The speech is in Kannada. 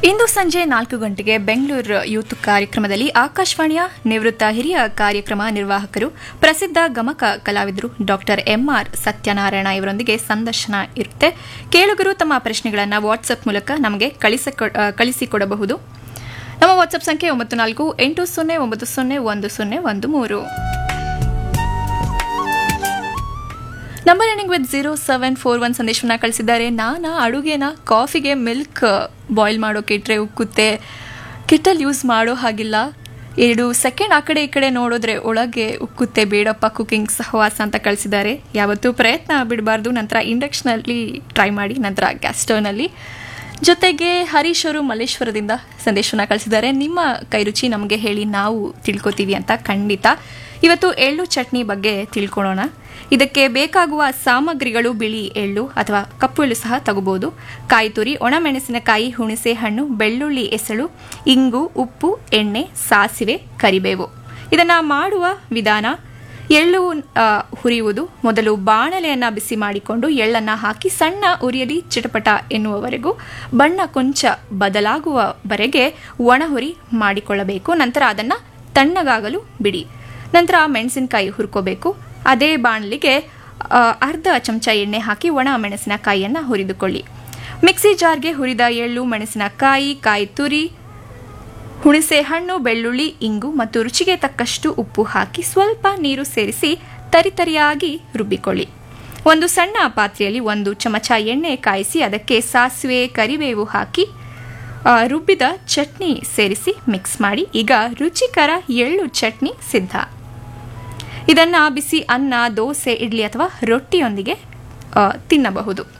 ಇಂದು ಸಂಜೆ ನಾಲ್ಕು ಗಂಟೆಗೆ ಬೆಂಗಳೂರು ಯೂತ್ ಕಾರ್ಯಕ್ರಮದಲ್ಲಿ ಆಕಾಶವಾಣಿಯ ನಿವೃತ್ತ ಹಿರಿಯ ಕಾರ್ಯಕ್ರಮ ನಿರ್ವಾಹಕರು ಪ್ರಸಿದ್ಧ ಗಮಕ ಕಲಾವಿದರು ಡಾಕ್ಟರ್ ಎಂಆರ್ ಸತ್ಯನಾರಾಯಣ ಇವರೊಂದಿಗೆ ಸಂದರ್ಶನ ಇರುತ್ತೆ ಕೇಳುಗರು ತಮ್ಮ ಪ್ರಶ್ನೆಗಳನ್ನು ವಾಟ್ಸ್ಆಪ್ ಮೂಲಕ ನಮಗೆ ಕಳಿಸಿಕೊ- ಆ, ಕಳಿಸಿಕೊಡಬಹುದು ನಮ್ಮ ವಾಟ್ಸ್ಆಪ್ ಸಂಖ್ಯೆ ಒಂಬತ್ತು ನಾಲ್ಕು ಎಂಟು ಸೊನ್ನೆ ಒಂಬತ್ತು ಸೊನ್ನೆ ಒಂದು ಸೊನ್ನೆ ಒಂದು ಮೂರು number ending with zero seven four one ಸಂದೇಶವನ್ನ ಕಳಿಸಿದ್ದಾರೆ ನಾನಾ ಅಡುಗೆನ ಕಾಫಿಗೆ ಮಿಲ್ಕ್ ಬಾಯ್ಲ್ ಮಾಡೋಕೆ ಇಟ್ಟರೆ ಉಕ್ಕುತ್ತೆ ಕಿಟಲ್ ಯೂಸ್ ಮಾಡೋ ಹಾಗಿಲ್ಲ ಎರಡು ಸೆಕೆಂಡ್ ಆ ಕಡೆ ಈ ಕಡೆ ನೋಡಿದ್ರೆ ಒಳಗೆ ಉಕ್ಕುತ್ತೆ ಬೇಡಪ್ಪ ಕುಕಿಂಗ್ ಸಹವಾಸ ಅಂತ ಕಳಿಸಿದ್ದಾರೆ ಯಾವತ್ತೂ ಪ್ರಯತ್ನ ಬಿಡಬಾರ್ದು ನಂತರ ಇಂಡಕ್ಷನಲ್ಲಿ ಟ್ರೈ ಮಾಡಿ ನಂತರ ಗ್ಯಾಸ್ ಸ್ಟವ್ನಲ್ಲಿ ಜೊತೆಗೆ ಹರೀಶ್ ಅವರು ಮಲ್ಲೇಶ್ವರದಿಂದ ಸಂದೇಶವನ್ನ ಕಳಿಸಿದ್ದಾರೆ ನಿಮ್ಮ ಕೈರುಚಿ ನಮಗೆ ಹೇಳಿ ನಾವು ತಿಳ್ಕೊತೀವಿ ಅಂತ ಖಂಡಿತ ಇವತ್ತು ಎಳ್ಳು ಚಟ್ನಿ ಬಗ್ಗೆ ತಿಳ್ಕೊಳ್ಳೋಣ ಇದಕ್ಕೆ ಬೇಕಾಗುವ ಸಾಮಗ್ರಿಗಳು ಬಿಳಿ ಎಳ್ಳು ಅಥವಾ ಕಪ್ಪು ಎಳ್ಳು ಸಹ ತಗೋಬಹುದು ಕಾಯಿ ತುರಿ ಒಣಮೆಣಸಿನಕಾಯಿ ಹುಣಸೆ ಹಣ್ಣು ಬೆಳ್ಳುಳ್ಳಿ ಎಸಳು ಇಂಗು ಉಪ್ಪು ಎಣ್ಣೆ ಸಾಸಿವೆ ಕರಿಬೇವು ಇದನ್ನ ಮಾಡುವ ವಿಧಾನ ಎಳ್ಳು ಆ, ಹುರಿಯುವುದು ಮೊದಲು ಬಾಣಲೆಯನ್ನ ಬಿಸಿ ಮಾಡಿಕೊಂಡು ಎಳ್ಳನ್ನ ಹಾಕಿ ಸಣ್ಣ ಉರಿಯಲಿ ಚಿಟಪಟ ಎನ್ನುವವರೆಗೂ ಬಣ್ಣ ಕೊಂಚ ಬದಲಾಗುವವರೆಗೆ ಒಣಹುರಿ ಮಾಡಿಕೊಳ್ಳಬೇಕು ನಂತರ ಅದನ್ನ ತಣ್ಣಗಾಗಲು ಬಿಡಿ ನಂತರ ಮೆಣಸಿನಕಾಯಿ ಹುರ್ಕೋಬೇಕು ಅದೇ ಬಾಣಲಿಗೆ ಆ, ಅರ್ಧ ಚಮಚ ಎಣ್ಣೆ ಹಾಕಿ ಒಣ ಮೆಣಸಿನಕಾಯಿಯನ್ನ ಹುರಿದುಕೊಳ್ಳಿ ಮಿಕ್ಸಿ ಜಾರ್ಗೆ ಹುರಿದ ಎಳ್ಳು ಮೆಣಸಿನಕಾಯಿ ಕಾಯಿ ತುರಿ ಹುಣಸೆ ಹಣ್ಣು ಬೆಳ್ಳುಳ್ಳಿ ಇಂಗು ಮತ್ತು ರುಚಿಗೆ ತಕ್ಕಷ್ಟು ಉಪ್ಪು ಹಾಕಿ ಸ್ವಲ್ಪ ನೀರು ಸೇರಿಸಿ ತರಿತರಿಯಾಗಿ ರುಬ್ಬಿಕೊಳ್ಳಿ ಒಂದು ಸಣ್ಣ ಪಾತ್ರೆಯಲ್ಲಿ ಒಂದು ಚಮಚ ಎಣ್ಣೆ ಕಾಯಿಸಿ ಅದಕ್ಕೆ ಸಾಸಿವೆ ಕರಿಬೇವು ಹಾಕಿ ಆ, ರುಬ್ಬಿದ ಚಟ್ನಿ ಸೇರಿಸಿ ಮಿಕ್ಸ್ ಮಾಡಿ ಈಗ ರುಚಿಕರ ಎಳ್ಳು ಚಟ್ನಿ ಸಿದ್ಧ ಇದನ್ನ ಬಿಸಿ ಅನ್ನ ದೋಸೆ ಇಡ್ಲಿ ಅಥವಾ ರೊಟ್ಟಿಯೊಂದಿಗೆ ಆ, ತಿನ್ನಬಹುದು